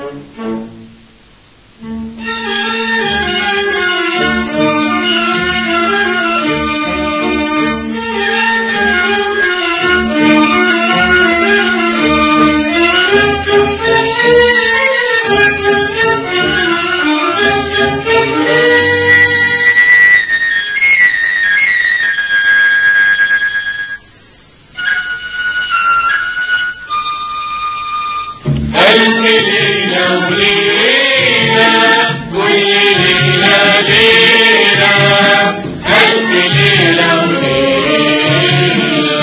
ألف ليلة وليلة كل ليلة ليلة ألف ليلة وليلة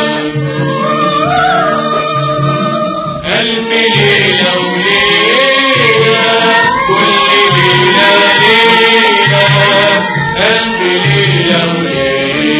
ألف ليلة وليلة كل ليلة ليلة ألف ليلة وليلة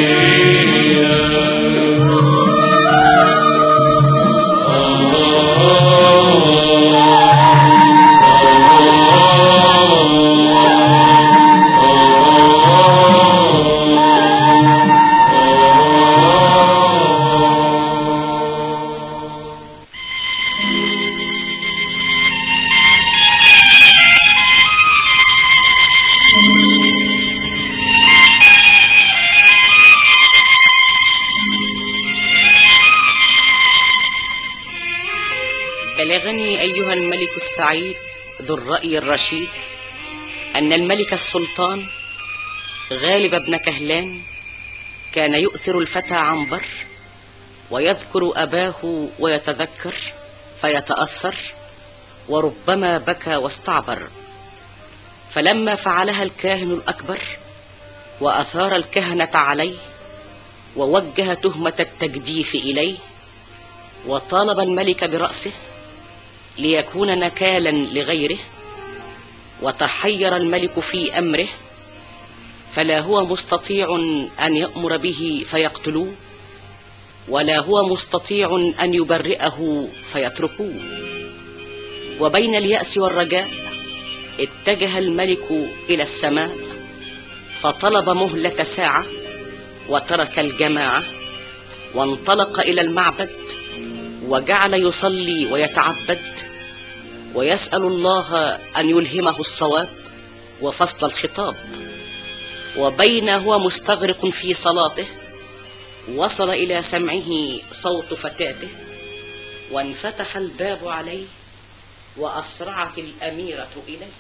بلغني أيها الملك السعيد ذو الرأي الرشيد أن الملك السلطان غالب بن كهلان كان يؤثر الفتى عنبر ويذكر أباه ويتذكر فيتأثر وربما بكى واستعبر فلما فعلها الكاهن الأكبر وأثار الكهنة عليه ووجه تهمة التجديف إليه وطالب الملك برأسه ليكون نكالا لغيره وتحير الملك في امره فلا هو مستطيع ان يامر به فيقتلوه ولا هو مستطيع ان يبرئه فيتركوه وبين الياس والرجاء اتجه الملك الى السماء فطلب مهله ساعه وترك الجماعه وانطلق الى المعبد وجعل يصلي ويتعبد ويسأل الله أن يلهمه الصواب وفصل الخطاب وبين هو مستغرق في صلاته وصل إلى سمعه صوت فتاته وانفتح الباب عليه وأسرعت الأميرة إليه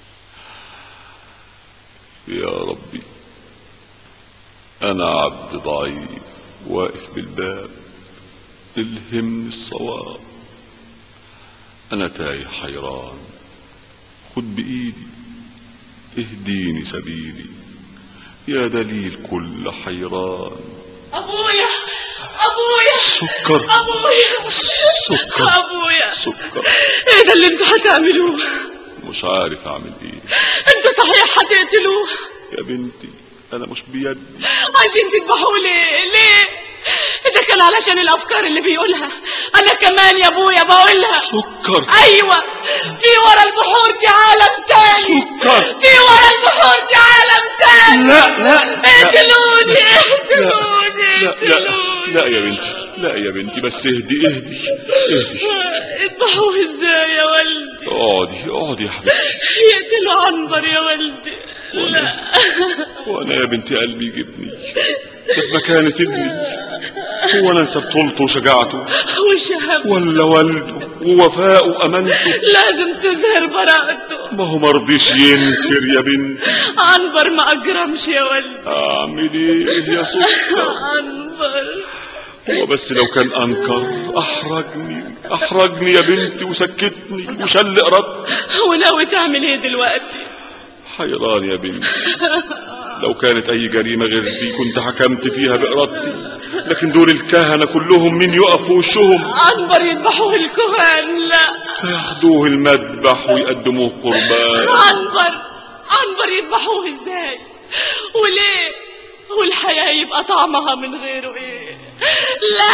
يا ربي أنا عبد ضعيف واقف بالباب الهمني الصواب أنا تايه حيران خد بإيدي اهديني سبيلي يا دليل كل حيران أبويا أبويا سكر أبويا سكر أبويا سكر إيه ده اللي انتوا هتعملوه مش عارف أعمل إيه انتوا صحيح هتقتلوه يا بنتي أنا مش بيدي عايزين تذبحوه ليه ليه ده كان علشان الأفكار اللي بيقولها أنا كمان يا أبويا بقولها سكر أيوة في ورا البحور دي عالم تاني سكر في ورا البحور دي عالم تاني لا لا اقتلوني لا اقتلوني لا لا اقتلوني لا يا بنتي لا يا بنتي بس اهدي اهدي اهدي اذبحوه ازاي يا والدي اقعدي اقعدي يا حبيبتي يقتلوا عنبر يا والدي لا وانا يا بنتي قلبي يجيبني ده في مكانة ابني هو انا انسى بطولته وشجاعته وشهب ولا والده ووفاءه وامانته لازم تظهر براءته ما هو مرضيش ينكر يا بنتي عنبر ما اجرمش يا والدي اعمل ايه يا سكر عنبر هو بس لو كان انكر احرجني احرجني يا بنتي وسكتني وشل ارادتي وناوي تعمل ايه دلوقتي حيران يا بنتي لو كانت اي جريمه غير دي كنت حكمت فيها بارادتي لكن دول الكهنه كلهم مين يقف في وشهم عنبر يذبحوه الكهان لا ياخدوه المذبح ويقدموه قربان عنبر عنبر يذبحوه ازاي وليه والحياة يبقى طعمها من غيره ايه لا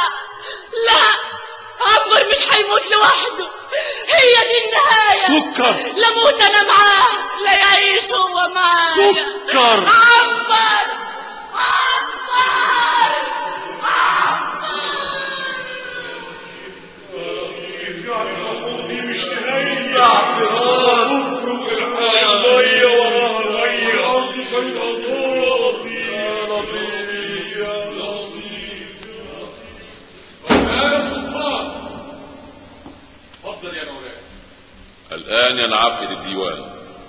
لا عنبر مش هيموت لوحده هي دي النهاية سكر لا موت انا معاه لا يعيش هو معايا سكر. عنبر عنبر مش تريح الآن ينعقد الديوان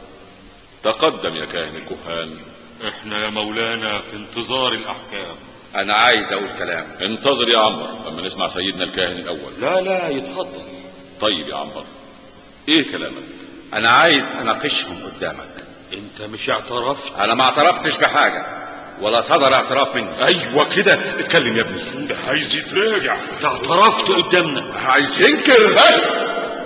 تقدم يا كاهن الكهان احنا يا مولانا في انتظار الاحكام انا عايز اقول كلام انتظر يا عنبر لما نسمع سيدنا الكاهن الأول لا لا يتفضل طيب يا عنبر ايه كلامك انا عايز اناقشهم قدامك انت مش اعترفت انا ما اعترفتش بحاجه ولا صدر اعتراف مني ايوه كده اتكلم يا ابني ده عايز يتراجع انت اعترفت قدامنا عايز ينكر بس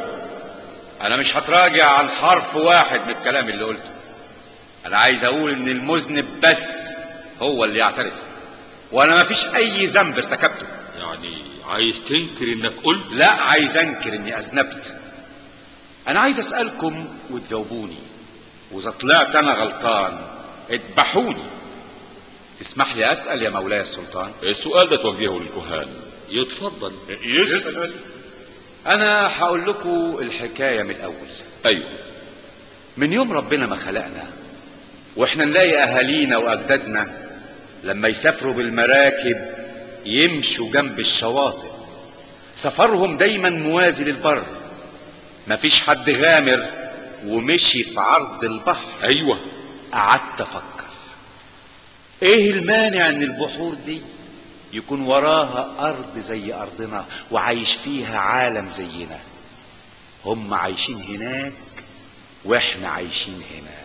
انا مش هتراجع عن حرف واحد من الكلام اللي قلته انا عايز اقول ان المذنب بس هو اللي يعترف وانا ما فيش اي ذنب ارتكبته يعني عايز تنكر انك قلت لا عايز انكر اني اذنبت انا عايز اسالكم وتجاوبوني واذا طلعت انا غلطان اذبحوني تسمح لي اسال يا مولاي السلطان السؤال ده توجهه للكهان يتفضل يسأل انا هقول لكم الحكايه من الاول ايوه من يوم ربنا ما خلقنا واحنا نلاقي اهالينا واجدادنا لما يسافروا بالمراكب يمشوا جنب الشواطئ سفرهم دايما موازي للبر مفيش حد غامر ومشي في عرض البحر ايوه قعدت افكر ايه المانع ان البحور دي يكون وراها ارض زي ارضنا وعايش فيها عالم زينا هم عايشين هناك واحنا عايشين هنا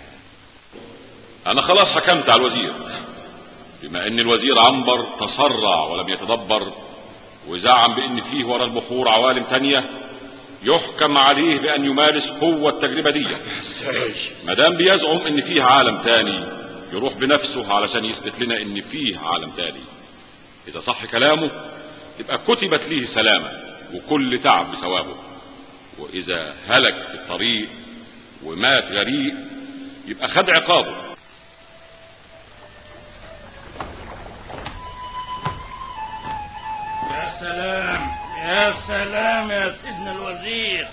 انا خلاص حكمت على الوزير بما ان الوزير عنبر تسرع ولم يتدبر وزعم بان فيه ورا البحور عوالم تانية يحكم عليه بان يمارس هو التجربة دي مدام بيزعم ان فيه عالم تاني يروح بنفسه علشان يثبت لنا ان فيه عالم تاني اذا صح كلامه يبقى كتبت ليه سلامة وكل تعب بثوابه واذا هلك في الطريق ومات غريق يبقى خد عقابه يا سلام يا سلام يا سيدنا الوزير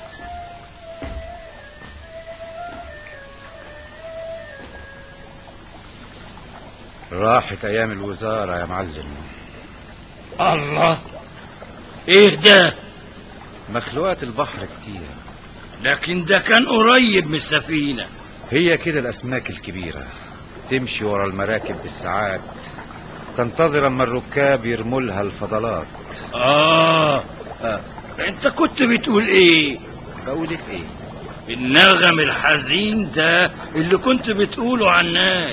راحت ايام الوزارة يا معلم الله ايه ده مخلوقات البحر كتير لكن ده كان قريب من السفينة هي كده الاسماك الكبيرة تمشي ورا المراكب بالساعات تنتظر اما الركاب يرموا لها الفضلات آه. اه انت كنت بتقول ايه بقول في ايه النغم الحزين ده اللي كنت بتقوله عناي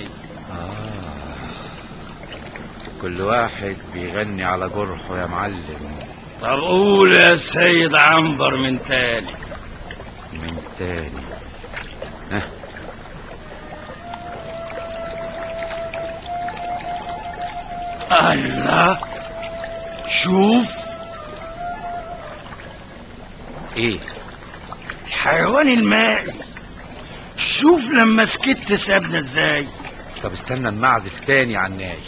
كل واحد بيغني على جرحه يا معلم طب قول يا سيد عنبر من تاني من تاني ها الله شوف ايه الحيوان المائي شوف لما سكت سابنا ازاي طب استنى نعزف تاني على الناي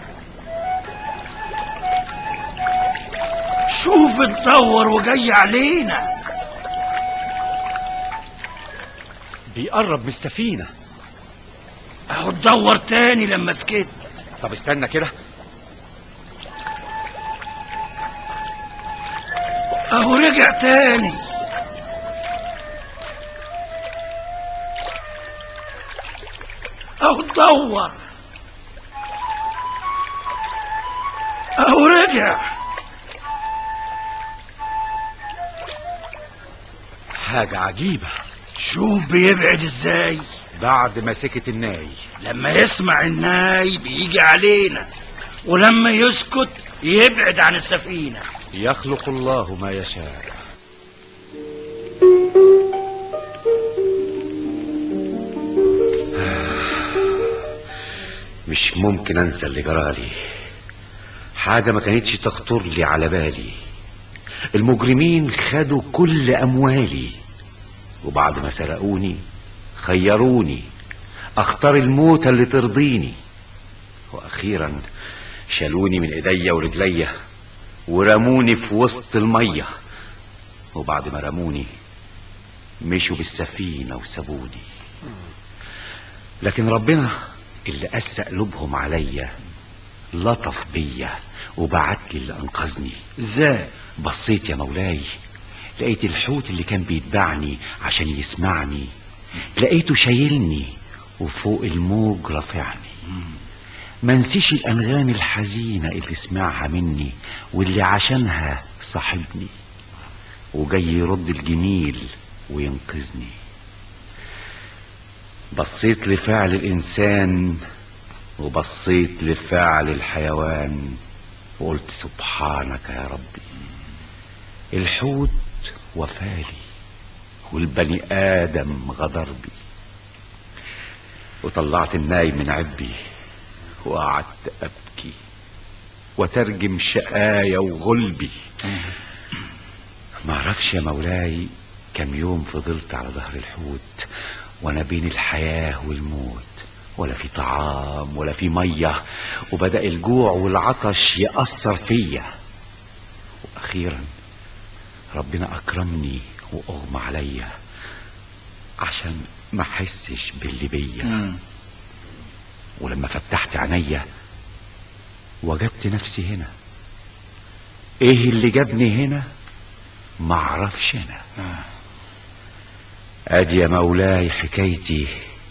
شوف اتدور وجاي علينا بيقرب من السفينة اهو اتدور تاني لما سكت طب استنى كده اهو رجع تاني اهو اتدور اهو رجع حاجة عجيبة شوف بيبعد ازاي بعد ما سكت الناي لما يسمع الناي بيجي علينا ولما يسكت يبعد عن السفينة يخلق الله ما يشاء مش ممكن انسى اللي جرالي حاجة ما كانتش تخطر لي على بالي المجرمين خدوا كل اموالي وبعد ما سرقوني خيروني اختار الموتة اللي ترضيني واخيرا شالوني من ايديا ورجليا ورموني في وسط المية وبعد ما رموني مشوا بالسفينة وسابوني لكن ربنا اللي قسى قلوبهم عليا لطف بيا وبعت لي اللي انقذني ازاي بصيت يا مولاي لقيت الحوت اللي كان بيتبعني عشان يسمعني لقيته شايلني وفوق الموج رافعني ما نسيش الأنغام الحزينة اللي سمعها مني واللي عشانها صاحبني وجاي يرد الجميل وينقذني بصيت لفعل الإنسان وبصيت لفعل الحيوان وقلت سبحانك يا ربي الحوت وفالي والبني آدم غدر بي وطلعت الناي من عبي وقعدت أبكي وترجم شقايا وغلبي معرفش يا مولاي كم يوم فضلت على ظهر الحوت وانا بين الحياة والموت ولا في طعام ولا في مية وبدأ الجوع والعطش يأثر فيا وأخيرا ربنا أكرمني وأغمى عليا عشان ما أحسش باللي بيا ولما فتحت عينيا وجدت نفسي هنا ايه اللي جابني هنا معرفش انا ادي يا مولاي حكايتي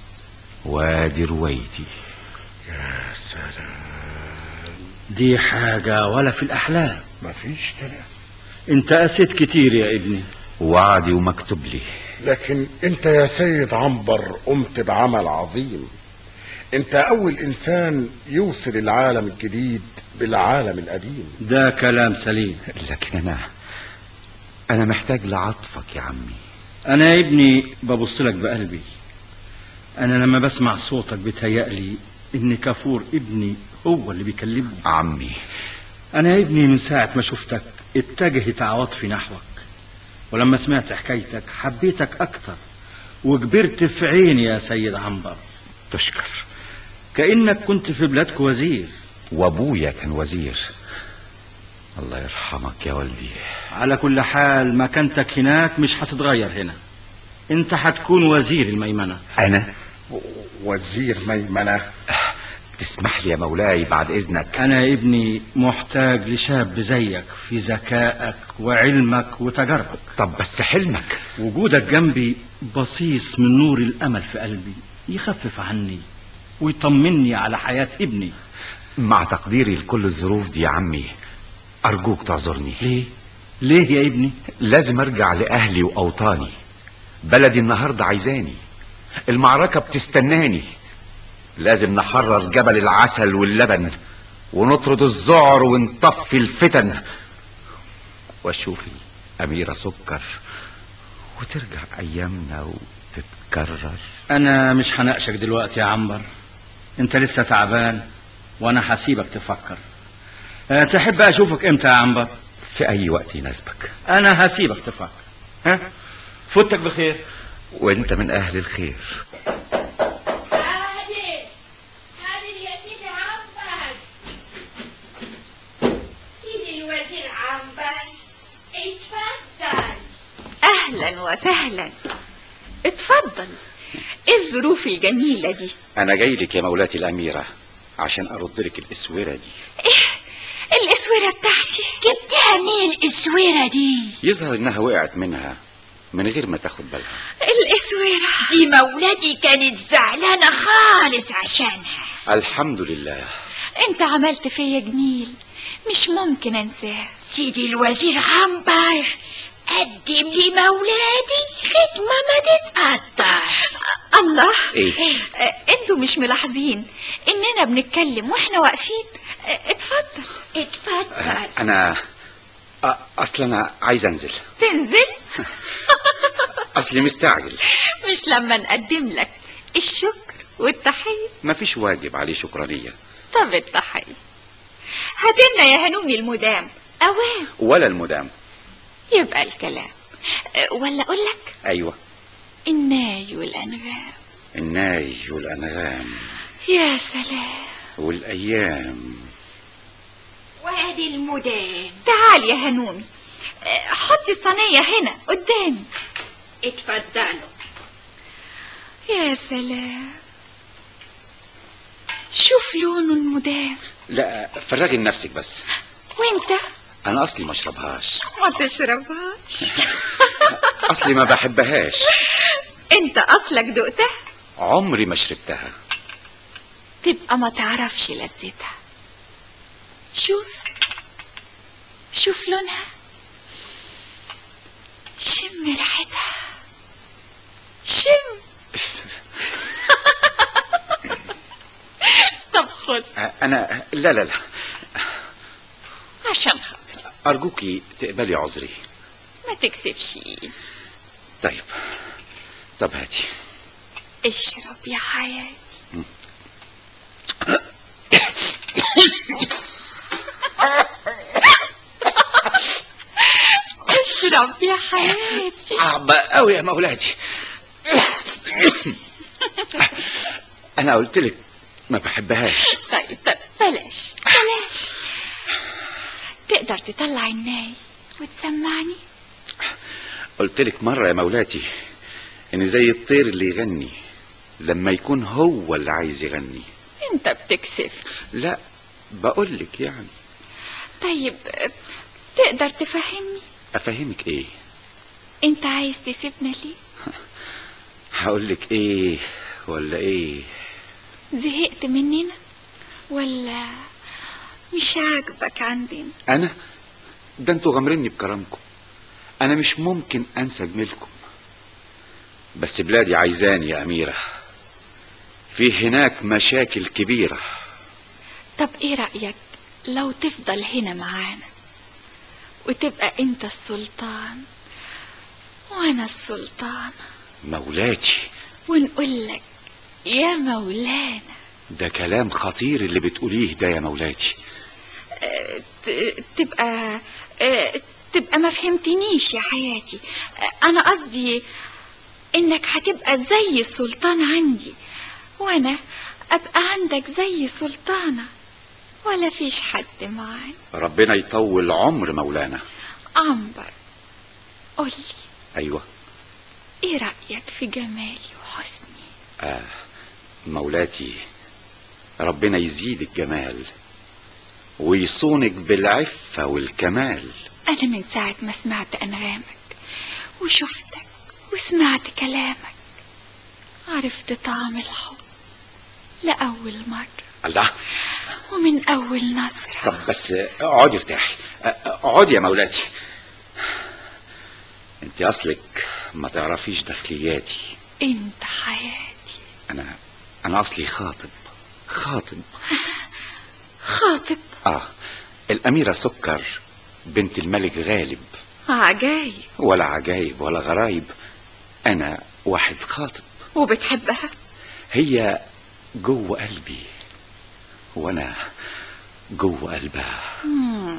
وادي روايتي يا سلام دي حاجة ولا في الأحلام مفيش كلام انت قسيت كتير يا ابني وعدي ومكتوب لي لكن انت يا سيد عنبر قمت بعمل عظيم انت اول انسان يوصل العالم الجديد بالعالم القديم ده كلام سليم لكن انا انا محتاج لعطفك يا عمي انا يا ابني ببص لك بقلبي انا لما بسمع صوتك بتهيألي ان كافور ابني هو اللي بيكلمني عمي انا يا ابني من ساعة ما شفتك اتجهت عواطفي نحوك ولما سمعت حكايتك حبيتك اكتر وكبرت في عيني يا سيد عنبر تشكر كأنك كنت في بلادك وزير وابويا كان وزير الله يرحمك يا والدي على كل حال مكانتك هناك مش هتتغير هنا انت هتكون وزير الميمنة انا وزير ميمنة تسمح لي يا مولاي بعد اذنك انا يا ابني محتاج لشاب زيك في ذكائك وعلمك وتجاربك طب بس حلمك وجودك جنبي بصيص من نور الامل في قلبي يخفف عني ويطمني على حياة ابني مع تقديري لكل الظروف دي يا عمي ارجوك تعذرني ليه ليه يا ابني لازم ارجع لاهلي واوطاني بلدي النهارده عايزاني المعركه بتستناني لازم نحرر جبل العسل واللبن ونطرد الذعر ونطفي الفتن واشوف الاميره سكر وترجع ايامنا وتتكرر انا مش هناقشك دلوقتي يا عنبر انت لسه تعبان وانا هسيبك تفكر أه تحب اشوفك امتى يا عنبر في اي وقت يناسبك انا هسيبك تفكر ها فوتك بخير وانت من اهل الخير هادي هادي يا سيدي عنبر سيدي الوزير عنبر اتفضل اهلا وسهلا اتفضل ايه الظروف الجميلة دي انا جاي لك يا مولاتي الاميره عشان ارد لك الاسوره دي ايه الاسورة بتاعتي جبتها منين الاسوره دي يظهر انها وقعت منها من غير ما تاخد بالها الاسورة دي مولاتي كانت زعلانه خالص عشانها الحمد لله انت عملت فيا جميل مش ممكن انساه سيدي الوزير عنبر قدم لي مولادي خدمه ما تتقطع الله ايه اه، انتوا مش ملاحظين اننا بنتكلم واحنا واقفين اه، اتفضل اتفضل انا أ- اصل انا عايز انزل تنزل اصلي مستعجل مش لما نقدم لك الشكر والتحية مفيش واجب عليه شكرانيه طب التحية هاتلنا يا هنومي المدام اوام ولا المدام يبقى الكلام اه، ولا اقول لك ايوه الناي والانغام الناي والانغام يا سلام والايام وادي المدام تعال يا هنومي اه، حطي الصينية هنا قدامي اتفضلوا يا سلام شوف لونه المدام لا فرغي لنفسك بس وانت انا اصلي ما اشربهاش ما تشربهاش اصلي ما بحبهاش انت اصلك دقتها عمري ما شربتها تبقى ما تعرفش لذتها شوف شوف لونها شم ريحتها شم طب خد انا لا لا لا عشان خاطر ارجوكي تقبلي عذري ما تكسبش ايدي طيب طب هاتي اشرب يا حياتي اشرب يا حياتي صعبة قوي يا مولاتي انا قلت لك ما بحبهاش طيب طيب بلاش بلاش تقدر تطلع الناي وتسمعني قلت لك مرة يا مولاتي ان زي الطير اللي يغني لما يكون هو اللي عايز يغني انت بتكسف لا بقول لك يعني طيب تقدر تفهمني افهمك ايه انت عايز تسيبنا ليه هقول لك ايه ولا ايه زهقت مننا ولا مش عاجبك عندنا انا ده انتوا غامريني بكرمكم انا مش ممكن انسى جميلكم بس بلادي عايزاني يا اميرة في هناك مشاكل كبيرة طب ايه رأيك لو تفضل هنا معانا وتبقى انت السلطان وانا السلطانة مولاتي ونقول لك يا مولانا ده كلام خطير اللي بتقوليه ده يا مولاتي اه ت- تبقى اه تبقى ما فهمتنيش يا حياتي اه انا قصدي انك هتبقى زي السلطان عندي وانا ابقى عندك زي سلطانة ولا فيش حد معانا ربنا يطول عمر مولانا عنبر قولي ايوه ايه رأيك في جمالي وحسني آه مولاتي ربنا يزيد الجمال ويصونك بالعفة والكمال انا من ساعة ما سمعت انغامك وشفتك وسمعت كلامك عرفت طعم الحب لأول مرة الله ومن أول نظرة طب بس اقعدي ارتاحي آه، اقعدي يا مولاتي انت اصلك ما تعرفيش داخلياتي انت حياتي انا انا اصلي خاطب خاطب خاطب اه الاميرة سكر بنت الملك غالب عجايب ولا عجايب ولا غرايب انا واحد خاطب وبتحبها هي جوه قلبي وانا جوه قلبها مم.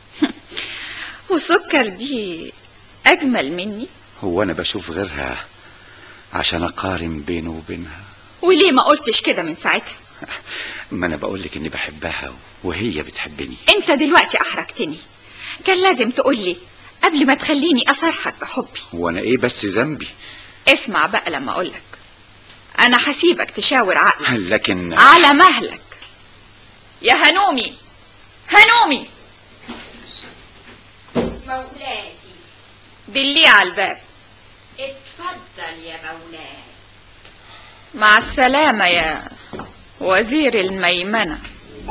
وسكر دي أجمل مني هو انا بشوف غيرها عشان اقارن بينه وبينها وليه ما قلتش كده من ساعتها ما انا بقولك اني بحبها وهي بتحبني انت دلوقتي احرجتني كان لازم تقولي قبل ما تخليني افرحك بحبي وانا ايه بس ذنبي اسمع بقى لما اقولك انا هسيبك تشاور عقلك لكن على مهلك يا هنومي هنومي مولاتي دلي على الباب اتفضل يا مولاي مع السلامة يا وزير الميمنة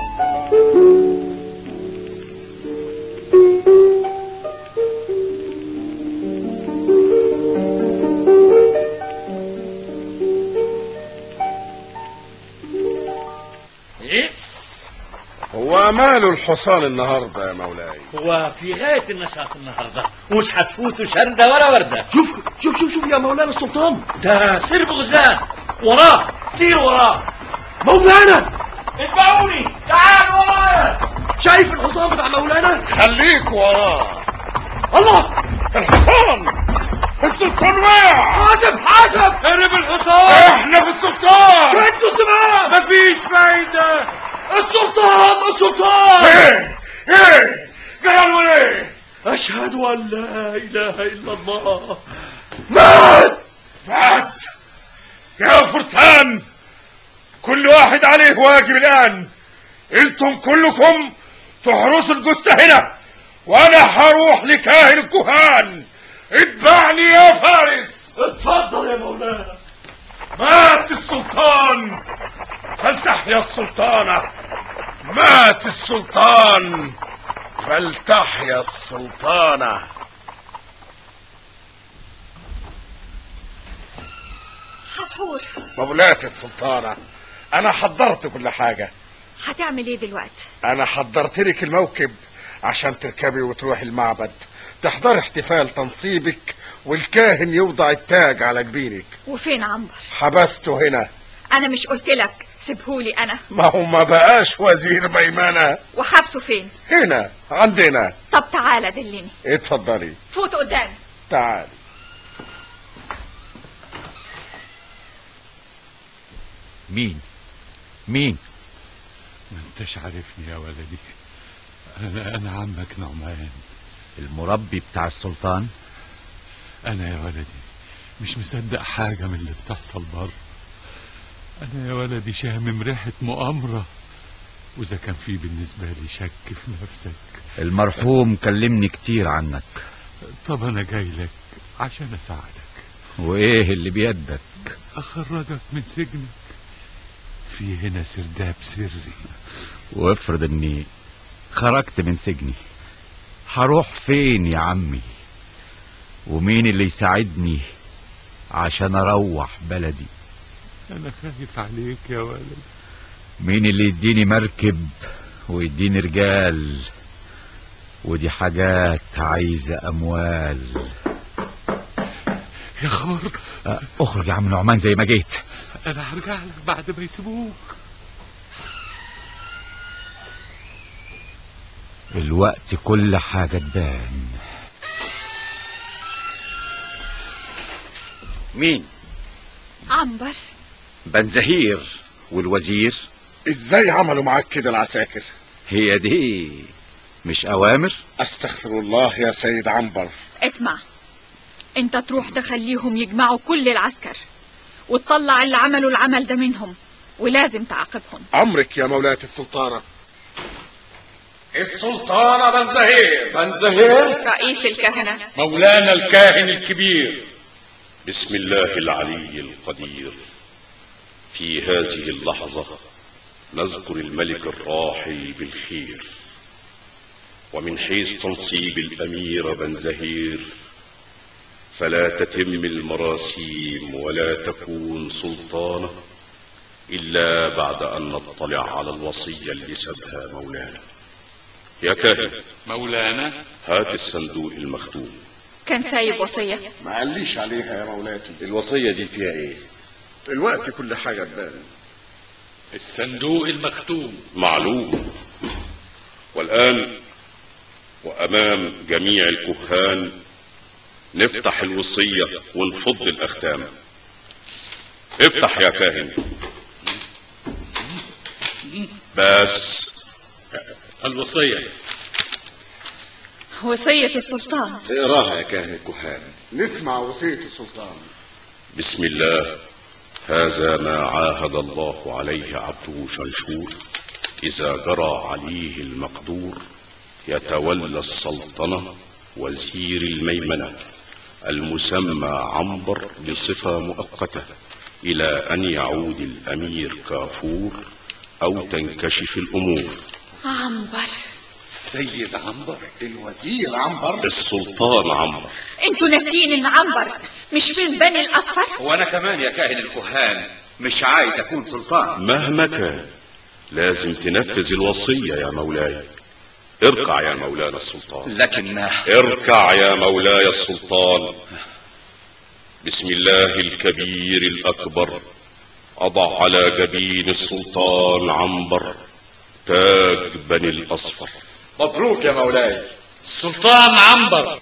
ايه هو ماله الحصان النهارده يا مولاي هو في غاية النشاط النهاردة ومش هتفوتوا شردة ولا وردة شوف شوف شوف شوف يا مولانا السلطان ده سرب غزلان وراه سير وراه مولانا اتبعوني تعالوا ورايا شايف الحصان بتاع مولانا خليك وراه الله الحصان السلطان وقع حاسب حاسب هرب الحصان احنا في السلطان شدوا الزمام مفيش فايدة السلطان السلطان ايه ايه قالوا ايه أشهد أن لا إله إلا الله مات مات يا فرسان كل واحد عليه واجب الآن انتم كلكم تحرسوا الجثة هنا وانا هروح لكاهن الكهان اتبعني يا فارس اتفضل يا مولانا مات السلطان فلتحيا السلطانة مات السلطان فلتحيا السلطانة حتحور مولاتي السلطانة أنا حضرت كل حاجة هتعمل ايه دلوقتي أنا حضرت لك الموكب عشان تركبي وتروحي المعبد تحضري احتفال تنصيبك والكاهن يوضع التاج على جبينك وفين عنبر حبسته هنا انا مش قلت لك سيبهولي انا ما هو ما بقاش وزير ميمنة وحبسه فين هنا عندنا طب تعالى دلني اتفضلي فوت قدامي تعالي مين مين ما انتش عارفني يا ولدي انا انا عمك نعمان المربي بتاع السلطان انا يا ولدي مش مصدق حاجة من اللي بتحصل بره انا يا ولدي شامم ريحة مؤامرة واذا كان في بالنسبة لي شك في نفسك المرحوم كلمني كتير عنك طب انا جاي لك عشان اساعدك وايه اللي بيدك اخرجك من سجنك في هنا سرداب سري وافرض اني خرجت من سجني هروح فين يا عمي ومين اللي يساعدني عشان اروح بلدي انا خايف عليك يا ولد مين اللي يديني مركب ويديني رجال ودي حاجات عايزة اموال يا خبر أه، اخرج يا عم نعمان زي ما جيت انا هرجع لك بعد ما يسيبوك الوقت كل حاجة تبان مين عنبر بنزهير والوزير ازاي عملوا معاك كده العساكر هي دي مش اوامر استغفر الله يا سيد عنبر اسمع انت تروح تخليهم يجمعوا كل العسكر وتطلع اللي عملوا العمل ده منهم ولازم تعاقبهم امرك يا مولاة السلطانة السلطانة بنزهير بنزهير رئيس الكهنة مولانا الكاهن الكبير بسم الله العلي القدير في هذه اللحظة نذكر الملك الراحل بالخير ومن حيث تنصيب الأمير بنزهير فلا تتم المراسيم ولا تكون سلطانة إلا بعد أن نطلع على الوصية اللي سابها مولانا يا كاهن مولانا هات الصندوق المختوم كان سايب وصية ما قاليش عليها يا مولاتي الوصية دي فيها ايه الوقت كل حاجة تبان الصندوق المختوم معلوم والآن وأمام جميع الكهان نفتح الوصية ونفض الأختام افتح يا كاهن بس الوصية وصية السلطان اقراها يا كاهن الكهان نسمع وصية السلطان بسم الله هذا ما عاهد الله عليه عبده شنشور إذا جرى عليه المقدور يتولى السلطنة وزير الميمنة المسمى عنبر بصفة مؤقتة إلى أن يعود الأمير كافور أو تنكشف الأمور عنبر سيد عنبر الوزير عنبر السلطان عنبر انتوا ناسيين ان عنبر مش من بني الاصفر وانا كمان يا كاهن الكهان مش عايز اكون سلطان مهما كان لازم تنفذ الوصية يا مولاي اركع يا مولانا السلطان لكن اركع يا مولاي السلطان بسم الله الكبير الأكبر أضع على جبين السلطان عنبر تاج بني الأصفر مبروك يا مولاي السلطان عنبر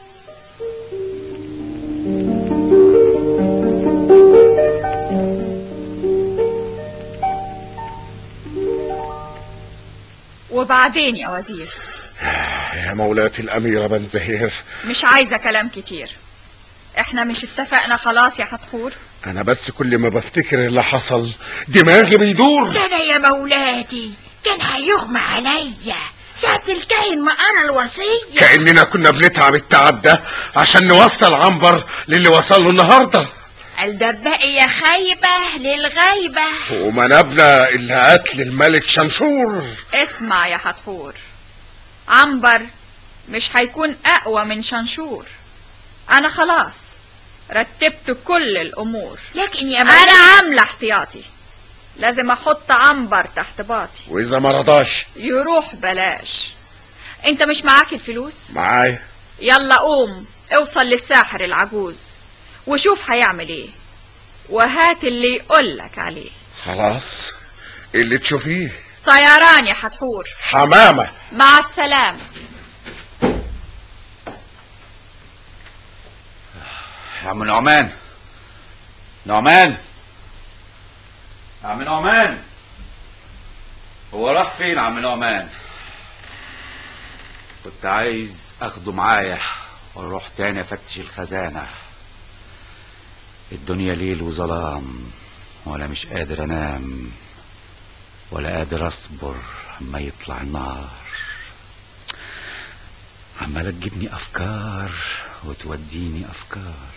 وبعدين يا وزير يا مولاتي الأميرة بنزهير مش عايزة كلام كتير احنا مش اتفقنا خلاص يا حتحور أنا بس كل ما بفتكر اللي حصل دماغي بيدور ده انا يا مولاتي كان هيغمى عليا ساعة الكاهن ما قرا الوصية كأننا كنا بنتعب التعب ده عشان نوصل عنبر للي وصل له النهارده الدباقي يا خايبة للغايبة ومنابنا اللي قتل الملك شمشور اسمع يا حتحور عنبر مش هيكون اقوى من شنشور انا خلاص رتبت كل الامور لكن يا انا عامله احتياطي لازم احط عنبر تحت باطي واذا ما رضاش يروح بلاش انت مش معاك الفلوس معايا يلا قوم اوصل للساحر العجوز وشوف هيعمل ايه وهات اللي يقولك عليه خلاص اللي تشوفيه طيران يا حتحور حمامة مع السلامة يا عم نعمان نعمان يا عم نعمان هو راح فين عم نعمان كنت عايز اخده معايا واروح تاني افتش الخزانة الدنيا ليل وظلام وانا مش قادر انام ولا قادر اصبر اما يطلع النهار عمالة تجيبني افكار وتوديني افكار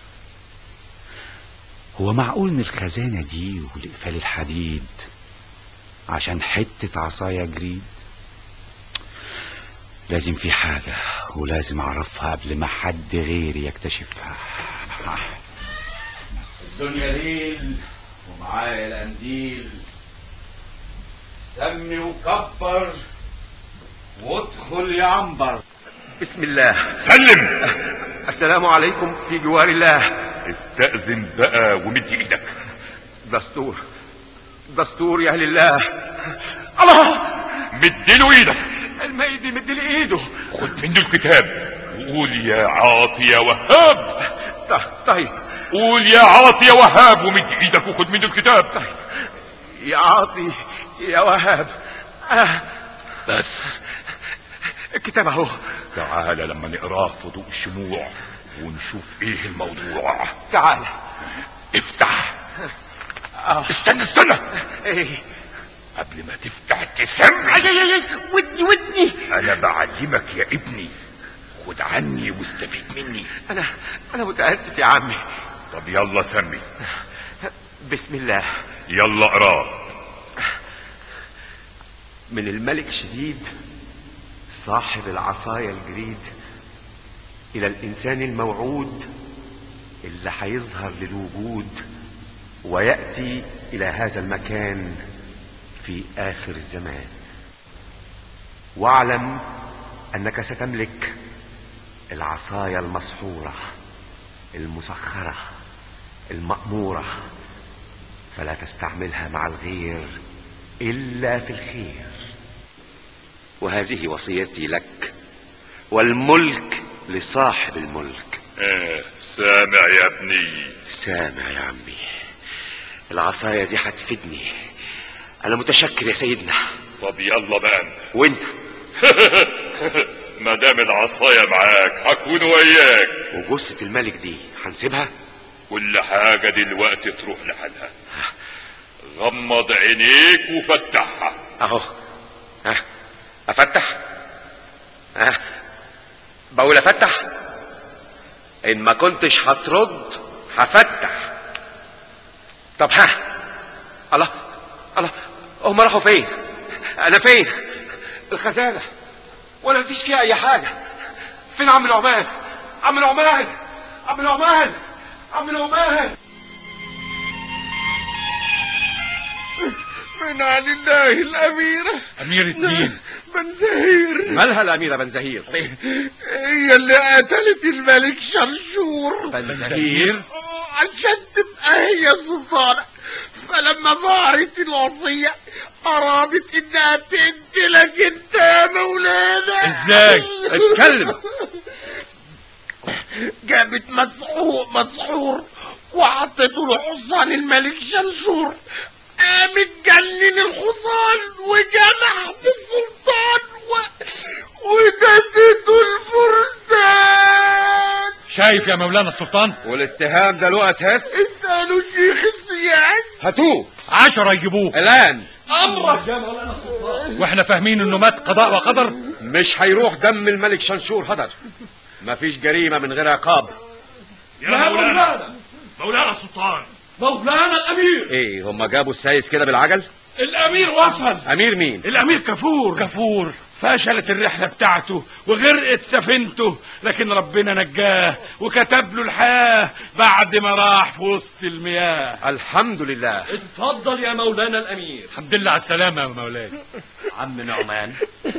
هو معقول ان الخزانة دي والاقفال الحديد عشان حتة عصاية جريد لازم في حاجة ولازم اعرفها قبل ما حد غيري يكتشفها الدنيا ليل ومعايا القنديل سمي وكبر وادخل يا عنبر بسم الله سلم السلام عليكم في جوار الله استأذن بقى ومد ايدك دستور دستور يا اهل الله الله مد له ايدك الميدي مد لي ايده خد منه الكتاب وقول يا عاطي يا وهاب ط- طيب قول يا عاطي يا وهاب ومد ايدك وخد منه الكتاب طيب يا عاطي يا وهاب آه. بس الكتاب اهو تعالى لما نقراه في ضوء الشموع ونشوف ايه الموضوع تعال افتح آه. استنى استنى ايه قبل ما تفتح تسمع اي اي اي ودني ودني انا بعلمك يا ابني خد عني واستفيد مني انا انا متاسف يا عمي طب يلا سمي بسم الله يلا اقراه من الملك شديد صاحب العصاية الجريد إلى الإنسان الموعود اللي هيظهر للوجود ويأتي إلى هذا المكان في آخر الزمان واعلم أنك ستملك العصاية المسحورة المسخرة المأمورة فلا تستعملها مع الغير إلا في الخير وهذه وصيتي لك والملك لصاحب الملك آه سامع يا ابني سامع يا عمي العصاية دي هتفيدني أنا متشكر يا سيدنا طب يلا بقى انت وانت ما دام العصايه معاك هكون وياك وجثة الملك دي هنسيبها كل حاجه دلوقتي تروح لحالها غمض عينيك وفتحها اهو ها افتح ها بقول افتح ان ما كنتش هترد هفتح طب ها الله الله هم راحوا فين انا فين الخزانه ولا مفيش فيها اي حاجه فين عم العمال عم العمال عم العمال عم العمال من عن الله الأميرة أميرة مين؟ بنزهير مالها الاميره بنزهير هي اللي قتلت الملك شرشور بنزهير عشان تبقى هي سلطانة فلما ظهرت الوصية أرادت إنها تقتلك أنت يا مولانا إزاي؟ اتكلم جابت مسحور مسحور وحطته لحصان الملك شنشور قام اتجنن الحصان وجنح في السلطان و... ودسته الفرسان شايف يا مولانا السلطان والاتهام ده له اساس اسألوا شيخ السياج هاتوه عشرة يجيبوه الان أمرك يا مولانا السلطان واحنا فاهمين انه مات قضاء وقدر مش هيروح دم الملك شنشور هدر مفيش جريمة من غير عقاب يا مولانا مولانا السلطان مولانا الامير ايه هما جابوا السايس كده بالعجل الامير وصل امير مين الامير كفور كفور فشلت الرحلة بتاعته وغرقت سفينته لكن ربنا نجاه وكتب له الحياة بعد ما راح في وسط المياه الحمد لله اتفضل يا مولانا الامير الحمد لله على السلامة يا مولاي عم نعمان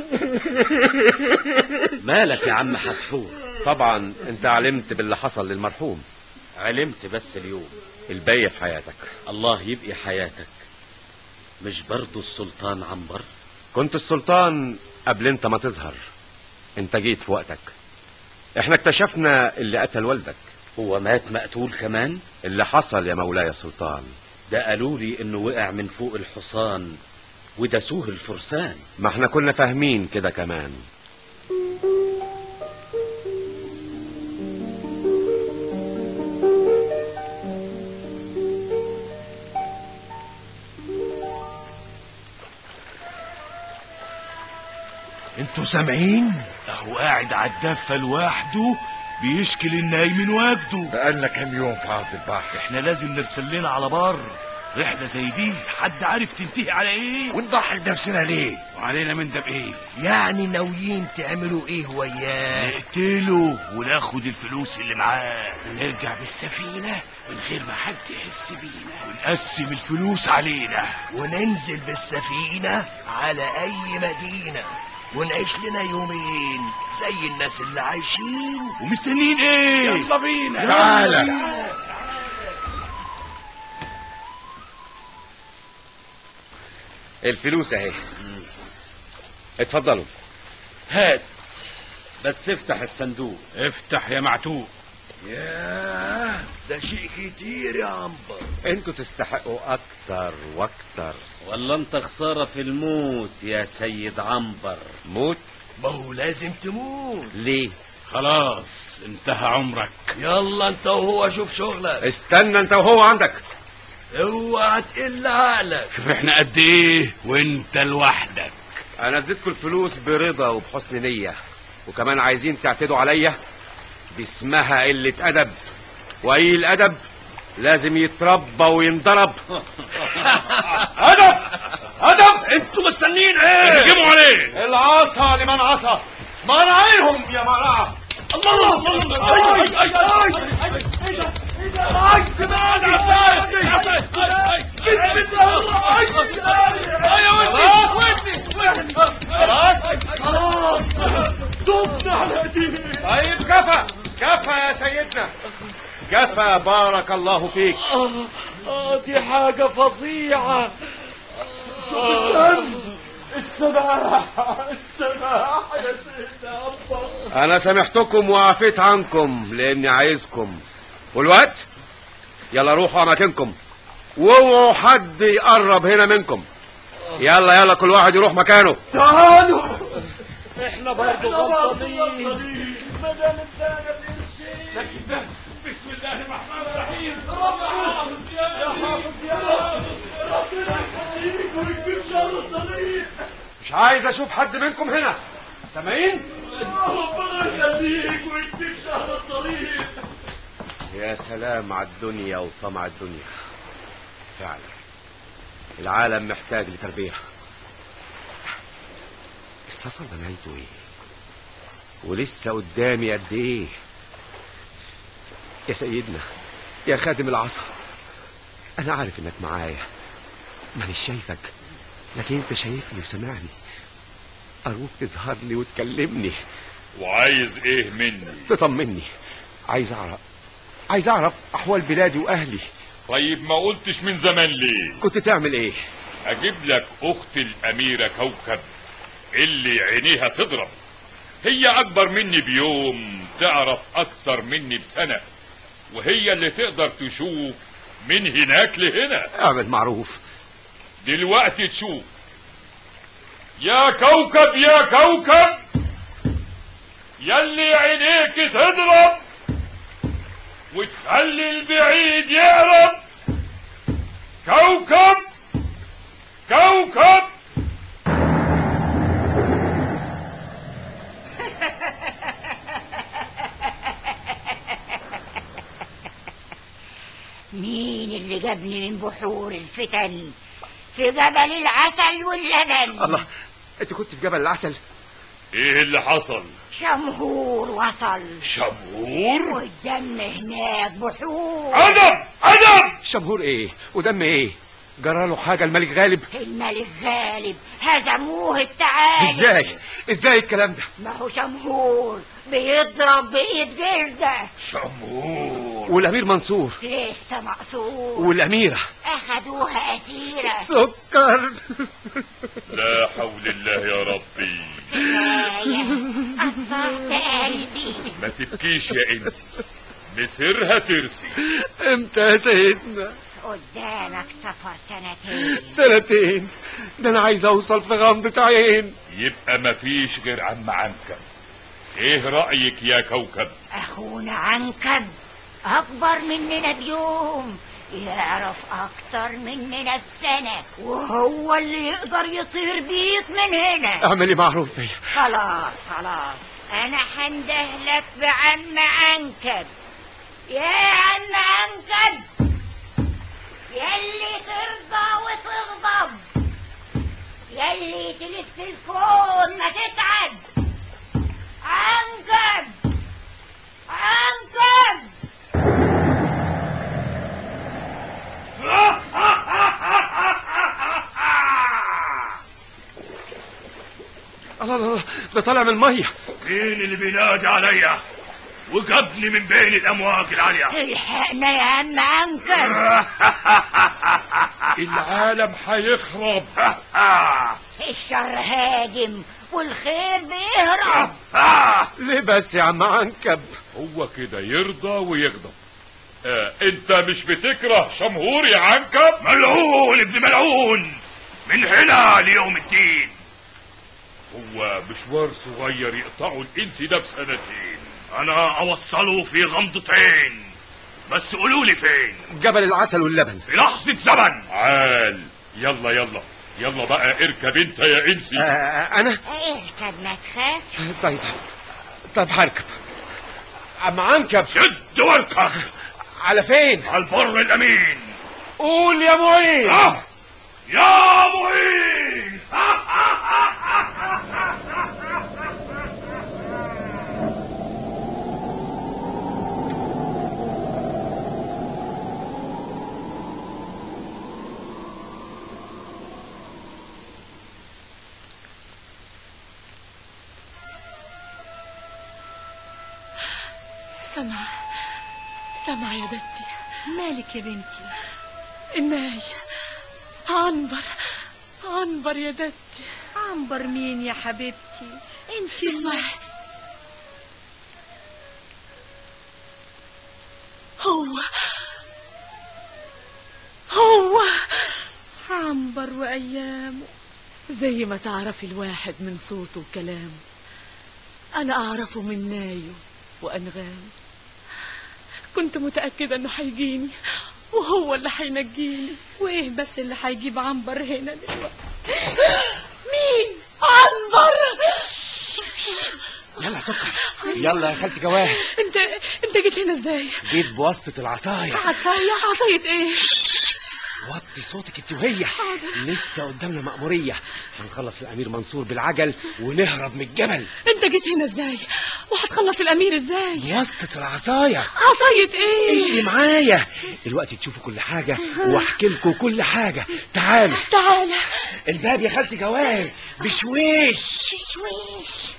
مالك يا عم حتحور طبعا انت علمت باللي حصل للمرحوم علمت بس اليوم الباقي في حياتك الله يبقي حياتك مش برضو السلطان عنبر كنت السلطان قبل انت ما تظهر انت جيت في وقتك احنا اكتشفنا اللي قتل والدك هو مات مقتول كمان اللي حصل يا مولاي السلطان ده قالوا لي انه وقع من فوق الحصان ودسوه الفرسان ما احنا كنا فاهمين كده كمان انتوا سامعين اهو قاعد على الدفة لوحده بيشكي للنايم من وجده بقالنا كام يوم في عرض البحر احنا لازم نرسل لنا على بر رحلة زي دي حد عارف تنتهي على ايه ونضحي بنفسنا ليه وعلينا من ده بايه يعني ناويين تعملوا ايه وياه نقتله وناخد الفلوس اللي معاه ونرجع بالسفينة من غير ما حد يحس بينا ونقسم الفلوس علينا وننزل بالسفينة على اي مدينة ونعيش لنا يومين زي الناس اللي عايشين ومستنيين ايه يلا بينا تعالى الفلوس اهي اتفضلوا هات بس افتح الصندوق افتح يا معتوق ياه ده شيء كتير يا عنبر انتوا تستحقوا اكتر واكتر ولا انت خسارة في الموت يا سيد عنبر موت ما هو لازم تموت ليه خلاص انتهى عمرك يلا انت وهو شوف شغلك استنى انت وهو عندك اوعى تقل عقلك شوف احنا قد ايه وانت لوحدك انا اديتكم الفلوس برضا وبحسن نية وكمان عايزين تعتدوا عليا دي اسمها قلة ادب واي الادب لازم يتربى وينضرب ادب ادب انتوا مستنيين ايه هجموا عليه العصا لمن عصى منعينهم يا مرعى الله الله الله اي اي اي اي طيب كفى كفى يا سيدنا كفى بارك الله فيك اه دي حاجة فظيعة الدم السماح السماح يا سيدنا الله انا سامحتكم وعفيت عنكم لاني عايزكم والوقت يلا روحوا اماكنكم واوعوا حد يقرب هنا منكم يلا يلا كل واحد يروح مكانه تعالوا احنا برضه غلطانين ما دام ادانا القرشين لكن ده بسم الله الرحمن الرحيم رب يا حافظ يا ربنا يخليك ويكفيك شر الطريق مش عايز اشوف حد منكم هنا سامعين ربنا يخليك ويكفيك شر الطريق يا سلام على الدنيا وطمع الدنيا فعلا العالم محتاج لتربية السفر ده نهايته ايه ولسه قدامي قد ايه يا سيدنا يا خادم العصا انا عارف انك معايا مانيش شايفك لكن انت شايفني وسامعني ارجوك تظهر لي وتكلمني وعايز ايه مني تطمني عايز اعرف عايز اعرف احوال بلادي واهلي طيب ما قلتش من زمان ليه كنت تعمل ايه اجيب لك اخت الاميرة كوكب اللي عينيها تضرب هي اكبر مني بيوم تعرف اكتر مني بسنة وهي اللي تقدر تشوف من هناك لهنا اعمل معروف دلوقتي تشوف يا كوكب يا كوكب يلي عينيك تضرب وتخلي البعيد يهرب كوكب كوكب ابني من بحور الفتن في جبل العسل واللبن الله انت كنت في جبل العسل ايه اللي حصل شمهور وصل شمهور والدم هناك بحور عدم عدم شمهور ايه ودم ايه جراله حاجه الملك غالب الملك غالب هزموه التعالي ازاي ازاي الكلام ده ما هو شمهور بيضرب بايد جلده شمهور والامير منصور لسه مقصور والاميره اخدوها اسيره سكر لا حول الله يا ربي كفايه قطعت قلبي ما تبكيش يا انسي مسيرها ترسي امتى يا سيدنا قدامك سفر سنتين سنتين ده انا عايز اوصل في غمضة عين يبقى مفيش غير عم عنكب ايه رأيك يا كوكب اخونا عنكب اكبر مننا بيوم يعرف اكتر مننا بسنة وهو اللي يقدر يطير بيك من هنا اعملي معروف بيا خلاص خلاص انا هندهلك بعم عنكب يا عم عنكب يلي ترضى وتغضب يلي تلف الكون ما تتعب عنكب عنكب الله الله الله ده طالع من الميه مين اللي بينادي عليا وجابني من بين الامواج العالية الحقنا يا عم عنكب العالم هيخرب الشر هاجم والخير بيهرب ليه بس يا عم عنكب هو كده يرضى ويغضب آه انت مش بتكره شمهور يا عنكب ملعون ابن ملعون من هنا ليوم الدين هو مشوار صغير يقطعوا الانس ده بسنتين انا اوصله في غمضتين بس قولوا لي فين جبل العسل واللبن في لحظة زمن عال يلا يلا يلا بقى اركب انت يا انسي آه انا اركب ما تخاف طيب طيب هركب عم عنكب شد واركب على فين على البر الامين قول يا معين آه. يا معين سمع سمع يا بنتي مالك يا بنتي الناي عنبر عنبر يا دتي عنبر مين يا حبيبتي انت اسمعي هو هو عنبر وايامه زي ما تعرفي الواحد من صوته وكلامه انا اعرفه من نايه وانغامه كنت متاكده انه هيجيني وهو اللي هينجيني وايه بس اللي هيجيب عنبر هنا دلوقتي مين عنبر يلا سكر يلا يا خالتي جواهر انت انت جيت هنا ازاي جيت بواسطة العصاية عصايه عصايه ايه وطي صوتك انت وهي لسه قدامنا مأمورية هنخلص الأمير منصور بالعجل ونهرب من الجبل انت جيت هنا ازاي وهتخلص الامير ازاي بواسطة العصاية عصايه ايه اللي معايا دلوقتي تشوفوا كل حاجة واحكي لكم كل حاجة تعالوا تعالى الباب يا خالتي جواهر بشويش شويش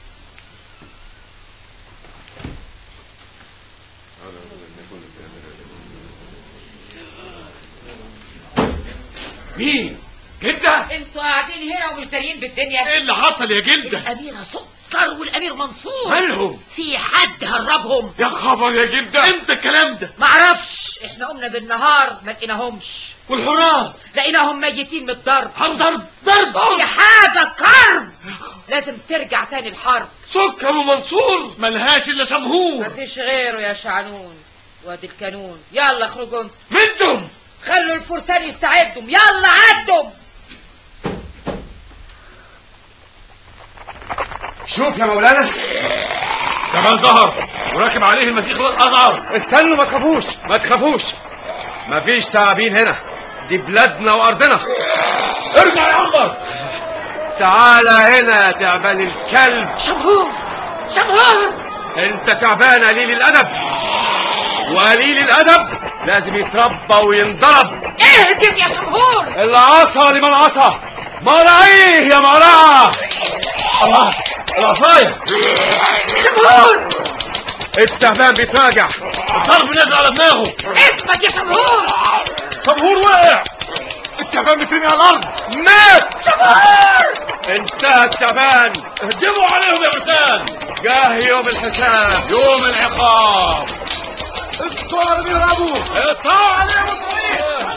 مين جدة انتوا قاعدين هنا ومش دارين بالدنيا ايه اللي حصل يا جلدة الأميرة سكر والأمير منصور مالهم في حد هربهم يا خبر يا جلدة امتى الكلام ده معرفش احنا قمنا بالنهار ما لقيناهمش والحراس لقيناهم ميتين من الضرب حرب ضرب ضرب في حاجة كرب لازم ترجع تاني الحرب سكر ومنصور ملهاش الا شمهور مفيش غيره يا شعنون وادي الكانون يلا اخرجوا منتم خلوا الفرسان يستعدوا يلا عدوا شوف يا مولانا جمال ظهر وراكب عليه المسيح الأزهر استنوا ما تخافوش ما تخافوش مفيش تعابين هنا دي بلادنا وارضنا ارجع يا عنبر تعالى هنا يا تعبان الكلب شمهور شمهور انت تعبان قليل الادب وقليل الادب لازم يتربى وينضرب اهدم يا شمهور العصا لمن عصا مرعيه يا مرعى الله العصاية شمهور التعبان بيتراجع الضرب نزل على دماغه اثبت يا شمهور شمهور وقع التعبان بيترمي على الارض مات شمهور انتهى التعبان اهجموا عليهم يا فرسان جاه يوم الحساب يوم العقاب الصور بيهربوا اقطعوا عليهم الطريق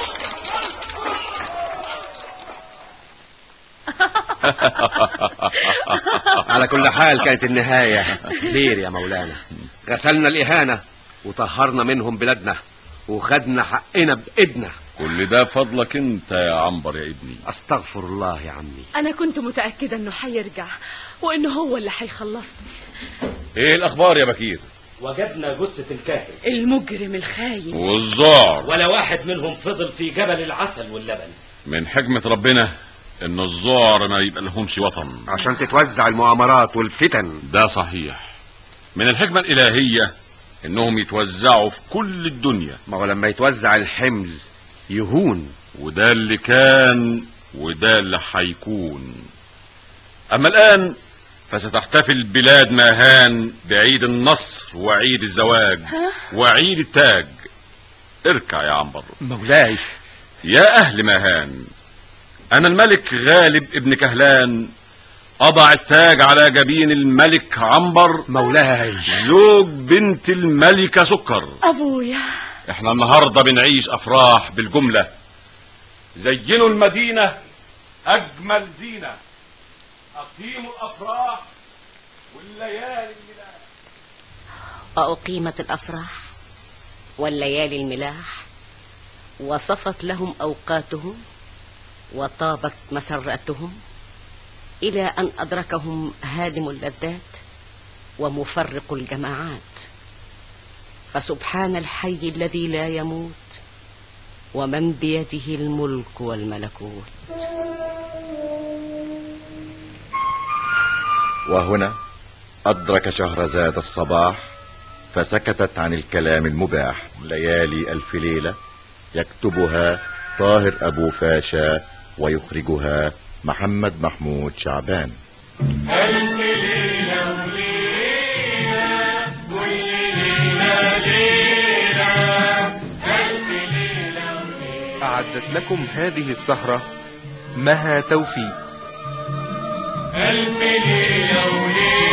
على كل حال كانت النهاية خير يا مولانا غسلنا الإهانة وطهرنا منهم بلادنا وخدنا حقنا بإيدنا كل ده فضلك انت يا عنبر يا ابني استغفر الله يا عمي أنا كنت متأكدة إنه هيرجع وإنه هو اللي هيخلصني ايه الاخبار يا بكير وجدنا جثة الكاهن المجرم الخاين والذعر ولا واحد منهم فضل في جبل العسل واللبن من حكمة ربنا ان الذعر ما يبقى لهمش وطن عشان تتوزع المؤامرات والفتن ده صحيح من الحكمة الالهية انهم يتوزعوا في كل الدنيا ما هو لما يتوزع الحمل يهون وده اللي كان وده اللي هيكون اما الان فستحتفل بلاد ماهان بعيد النصر وعيد الزواج وعيد التاج اركع يا عنبر مولاي يا اهل ماهان انا الملك غالب ابن كهلان اضع التاج على جبين الملك عنبر مولاي زوج بنت الملكة سكر أبويا احنا النهاردة بنعيش افراح بالجملة زينوا المدينة اجمل زينة اقيموا الافراح والليالي الميلاد وأقيمت الأفراح والليالي الملاح وصفت لهم أوقاتهم وطابت مسراتهم إلى أن أدركهم هادم اللذات ومفرق الجماعات فسبحان الحي الذي لا يموت ومن بيده الملك والملكوت وهنا أدرك شهرزاد الصباح فسكتت عن الكلام المباح ليالي ألف ليلة يكتبها طاهر أبو فاشا ويخرجها محمد محمود شعبان ألف ليلة وليلة كل ليلة ليلة ألف ليلة أعدت لكم هذه السهرة مها توفيق ألف ليلة وليلة